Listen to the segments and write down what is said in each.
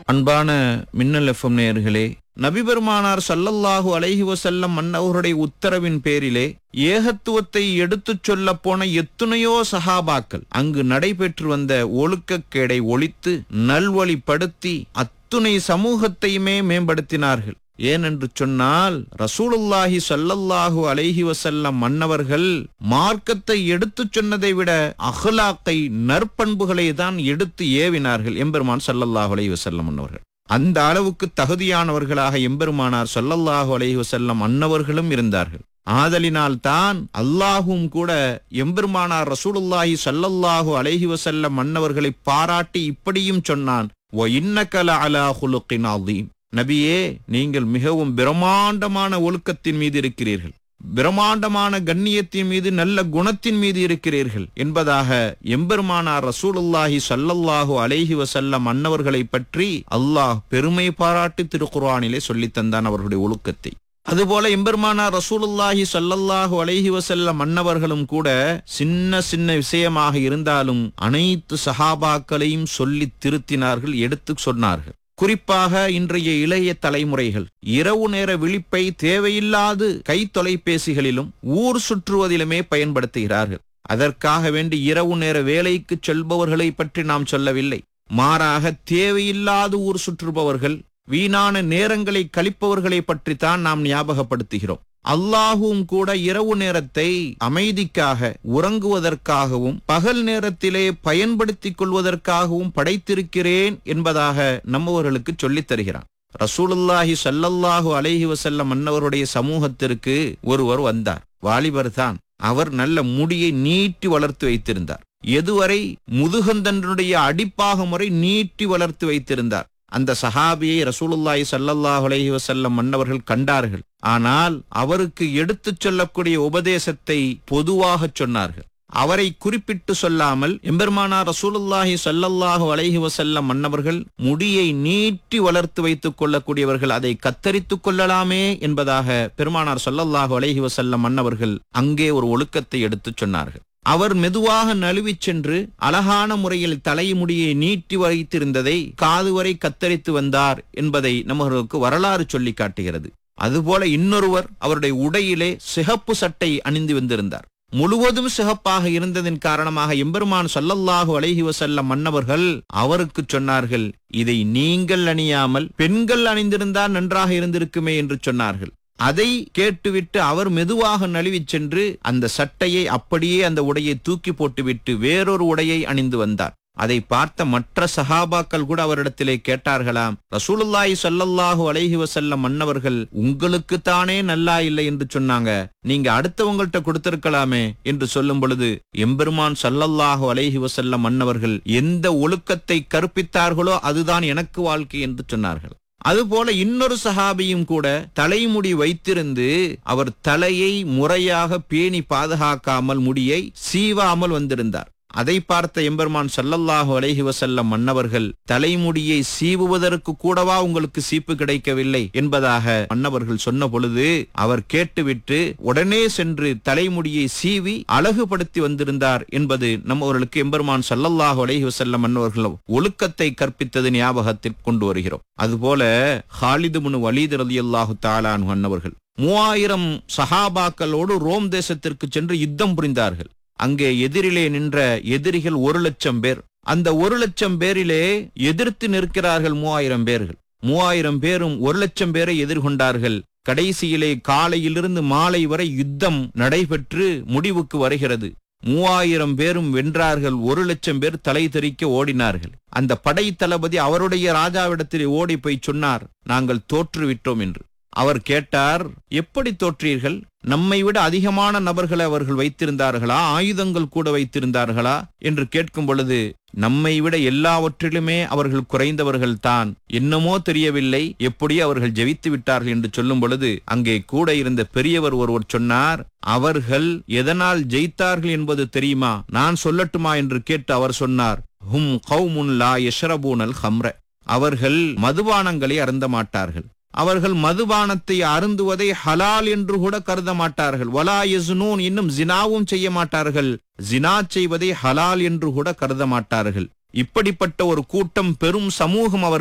அன்பான மின்னல் எஃப்எம் நேயர்களே நபிபெருமானார் ஸல்லல்லாஹு அலைஹி வஸல்லம் மன்னவருடைய உத்தரவின் பேரிலே ஏகத்துவத்தை எடுத்துச் சொல்ல போன எத்துணையோ சஹாபாக்கள் அங்கு நடைபெற்று வந்த ஒழுக்கக்கேடை ஒழித்து நல்வழிப்படுத்தி அத்துணை சமூகத்தையுமே மேம்படுத்தினார்கள் ஏனென்று சொன்னால் ரசூலுல்லாஹி ஸல்லல்லாஹு அலைஹி வஸல்லம் மன்னவர்கள் மார்க்கத்தை எடுத்துச் சொன்னதை விட அஹ்லாக்கை நற்பண்புகளை தான் எடுத்து ஏவினார்கள் எம்பெருமான் ஸல்லல்லாஹு அலைஹி வஸல்லம் மன்னவர்கள் அந்த அளவுக்கு தகுதியானவர்களாக எம்பெருமானார் ஸல்லல்லாஹு அலைஹி வஸல்லம் அன்னவர்களும் இருந்தார்கள் ஆதலினால் தான் அல்லாஹும் கூட எம்பெருமானார் ரசூலுல்லாஹி ஸல்லல்லாஹு அலைஹி வஸல்லம் மன்னவர்களை பாராட்டி இப்படியும் சொன்னான் "வ இன்னக லஅலா குலுக்கின் அதீம்." நபியே நீங்கள் மிகவும் பிரம்மாண்டமான ஒழுக்கத்தின் மீது இருக்கிறீர்கள் பிரம்மாண்டமான கண்ணியத்தின் மீது நல்ல குணத்தின் மீது இருக்கிறீர்கள் என்பதாக எம்பெருமானார் ரசூலுல்லாஹி ஸல்லல்லாஹு அலைஹி வஸல்லம் அன்னவர்களை பற்றி அல்லாஹ் பெருமை பாராட்டி திருக்குர்ஆனிலே சொல்லித் தந்தான் அவர்களுடைய ஒழுக்கத்தை அதுபோல எம்பெருமானார் ரசூலுல்லாஹி ஸல்லல்லாஹு அலைஹி வஸல்லம் மன்னவர்களும் கூட சின்ன சின்ன விஷயமாக இருந்தாலும் அனைத்து சஹாபாக்களையும் சொல்லித் திருத்தினார்கள் எடுத்து சொன்னார்கள் குறிப்பாக இன்றைய இளைய தலைமுறைகள் இரவு நேர விழிப்பை தேவையில்லாது கை தொலைபேசிகளிலும் ஊர் சுற்றுவதிலுமே பயன்படுத்துகிறார்கள் அதற்காக வேண்டி இரவு நேர வேலைக்கு செல்பவர்களை பற்றி நாம் சொல்லவில்லை மாறாக தேவையில்லாது ஊர் சுற்றுபவர்கள் வீணான நேரங்களை கழிப்பவர்களை பற்றித்தான் நாம் ஞாபகப்படுத்துகிறோம் அல்லாஹும் கூட இரவு நேரத்தை அமைதிக்காக உறங்குவதற்காகவும் பகல் நேரத்திலே பயன்படுத்திக் கொள்வதற்காகவும் படைத்திருக்கிறேன் என்பதாக நம்மவர்களுக்கு சொல்லித் தருகிறான் ரசூலுல்லாஹி ஸல்லல்லாஹு அலைஹி வஸல்லம் அன்னவருடைய சமூகத்திற்கு ஒருவர் வந்தார் வாலிபர் தான் அவர் நல்ல முடியை நீட்டி வளர்த்து வைத்திருந்தார் எதுவரை முதுகந்தனுடைய அடிப்பாகம் வரை நீட்டி வளர்த்து வைத்திருந்தார் அந்த சஹாபியை ரசூலுல்லாஹி ஸல்லல்லாஹு அலைஹி வஸல்லம் மன்னவர்கள் கண்டார்கள் ஆனால் அவருக்கு எடுத்துச் சொல்லக்கூடிய உபதேசத்தை பொதுவாக சொன்னார்கள் அவரை குறிப்பிட்டு சொல்லாமல் எம்பெருமானார் ரசூலுல்லாஹி ஸல்லல்லாஹு அலைஹி வஸல்லம் மன்னவர்கள் முடியை நீட்டி வளர்த்து வைத்துக் கொள்ளக்கூடியவர்கள் அதை கத்தரித்துக் கொள்ளலாமே என்பதாக பெருமானார் ஸல்லல்லாஹு அலைஹி வஸல்லம் மன்னவர்கள் அங்கே ஒரு ஒழுக்கத்தை எடுத்துச் சொன்னார்கள் அவர் மெதுவாக நழுவிச் சென்று அழகான முறையில் தலைமுடியை நீட்டி வைத்திருந்ததை காது வரை கத்தரித்து வந்தார் என்பதை நம்மர்களுக்கு வரலாறு சொல்லி காட்டுகிறது அதுபோல இன்னொருவர் அவருடைய உடையிலே சிகப்பு சட்டை அணிந்து வந்திருந்தார் முழுவதும் சிகப்பாக இருந்ததின் காரணமாக எம்பெருமான் ஸல்லல்லாஹு அலைஹி வஸல்லம் மன்னவர்கள் அவருக்கு சொன்னார்கள் இதை நீங்கள் அணியாமல் பெண்கள் அணிந்திருந்தால் நன்றாக இருந்திருக்குமே என்று சொன்னார்கள் அதை கேட்டுவிட்டு அவர் மெதுவாக நழுவிச் சென்று அந்த சட்டையை அப்படியே அந்த உடையை தூக்கி போட்டுவிட்டு வேறொரு உடையை அணிந்து வந்தார் அதை பார்த்த மற்ற சஹாபாக்கள் கூட அவரிடத்திலே கேட்டார்களாம் ரசூலுல்லாஹி ஸல்லல்லாஹு அலைஹி வஸல்லம் மன்னவர்கள் உங்களுக்கு தானே நல்லா இல்லை என்று சொன்னாங்க நீங்க அடுத்தவங்கள்ட்ட கொடுத்திருக்கலாமே என்று சொல்லும் பொழுது எம்பெருமான் ஸல்லல்லாஹு அலைஹி வஸல்லம் மன்னவர்கள் எந்த ஒழுக்கத்தை கற்பித்தார்களோ அதுதான் எனக்கு வாழ்க்கை என்று சொன்னார்கள் அதுபோல இன்னொரு சஹாபியும் கூட தலைமுடி வைத்திருந்து அவர் தலையை முறையாக பேணி பாதுகாக்காமல் முடியை சீவாமல் வந்திருந்தார் அதை பார்த்த எம்பெருமான் ஸல்லல்லாஹு அலைஹி வஸல்லம் மன்னவர்கள் தலைமுடியை சீவுவதற்கு கூடவா உங்களுக்கு சீப்பு கிடைக்கவில்லை என்பதாக மன்னவர்கள் சொன்ன பொழுது அவர் கேட்டுவிட்டு உடனே சென்று தலைமுடியை சீவி அழகுபடுத்தி வந்திருந்தார் என்பது நம்மவர்களுக்கு எம்பெருமான் ஸல்லல்லாஹு அலைஹி வஸல்லம் மன்னவர்கள் ஒழுக்கத்தை கற்பித்தது ஞாபகத்தில் கொண்டு வருகிறோம் அதுபோல ஹாலிது முனு வலீது ரலியல்லாஹு தாலான் அன்னவர்கள் மூவாயிரம் சஹாபாக்களோடு ரோம் தேசத்திற்கு சென்று யுத்தம் புரிந்தார்கள் அங்கே எதிரிலே நின்ற எதிரிகள் ஒரு லட்சம் பேர் அந்த ஒரு லட்சம் பேரிலே எதிர்த்து நிற்கிறார்கள் மூவாயிரம் பேர்கள் மூவாயிரம் பேரும் ஒரு லட்சம் பேரை எதிர்கொண்டார்கள் கடைசியிலே காலையிலிருந்து மாலை வரை யுத்தம் நடைபெற்று முடிவுக்கு வருகிறது மூவாயிரம் பேரும் வென்றார்கள் ஒரு லட்சம் பேர் தலை தெறிக்க ஓடினார்கள் அந்த படை தளபதி அவருடைய ராஜாவிடத்தில் ஓடி போய் சொன்னார் நாங்கள் தோற்றுவிட்டோம் என்று அவர் கேட்டார் எப்படி தோற்றீர்கள் நம்மை விட அதிகமான நபர்களை அவர்கள் வைத்திருந்தார்களா ஆயுதங்கள் கூட வைத்திருந்தார்களா என்று கேட்கும் பொழுது நம்மை விட எல்லாவற்றிலுமே அவர்கள் குறைந்தவர்கள் தான் என்னமோ தெரியவில்லை எப்படி அவர்கள் ஜெயித்து விட்டார்கள் என்று சொல்லும் பொழுது அங்கே கூட இருந்த பெரியவர் ஒருவர் சொன்னார் அவர்கள் எதனால் ஜெயித்தார்கள் என்பது தெரியுமா நான் சொல்லட்டுமா என்று கேட்டு அவர் சொன்னார் ஹும் கௌமுன் லா யஷ்ரபூனல் ஹம்ர அவர்கள் மதுபானங்களை அருந்த மாட்டார்கள் அவர்கள் மதுபானத்தை அருந்துவதை ஹலால் என்று கூட கருத மாட்டார்கள் வலா யஸ்னூன் இன்னும் ஜினாவும் செய்ய மாட்டார்கள் ஜினா செய்வதை ஹலால் என்று கூட கருத மாட்டார்கள் இப்படிப்பட்ட ஒரு கூட்டம் பெரும் சமூகம் அவர்கள்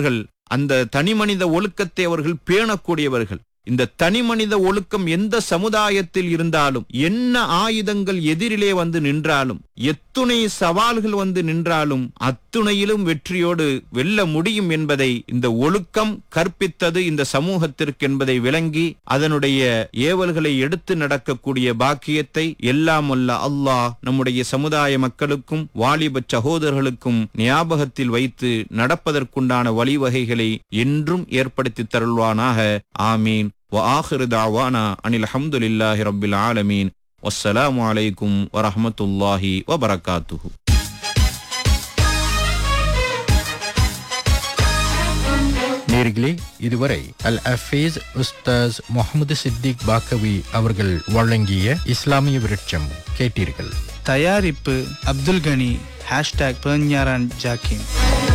அந்த தனிமனித ஒழுக்கத்தை அவர்கள் பேணக்கூடியவர்கள் இந்த தனிமனித ஒழுக்கம் எந்த சமுதாயத்தில் இருந்தாலும் என்ன ஆயுதங்கள் எதிரிலே வந்து நின்றாலும் எத்துணை சவால்கள் வந்து நின்றாலும் அத்துணையிலும் வெற்றியோடு வெல்ல முடியும் என்பதை இந்த ஒழுக்கம் கற்பித்தது இந்த சமூகத்திற்கு என்பதை விளங்கி அதனுடைய ஏவல்களை எடுத்து நடக்கக்கூடிய பாக்கியத்தை எல்லாம் வல்ல அல்லாஹ் நம்முடைய சமுதாய மக்களுக்கும் வாலிப சகோதரர்களுக்கும் ஞாபகத்தில் வைத்து நடப்பதற்குண்டான வழிவகைகளை என்றும் ஏற்படுத்தி தருள்வானாக ஆமீன் وآخر دعوانا أن الحمد لله رب العالمين والسلام عليكم ورحمة الله وبركاته நேர்களே இதுவரை அல் அஃபீஸ் உஸ்தாஸ் முகமது சித்திக் பாக்கவி அவர்கள் வழங்கிய இஸ்லாமிய விருட்சம் கேட்டீர்கள் தயாரிப்பு அப்துல் கனி ஹேஷ்டாக் பெர்ஞாரான் ஜாக்கின்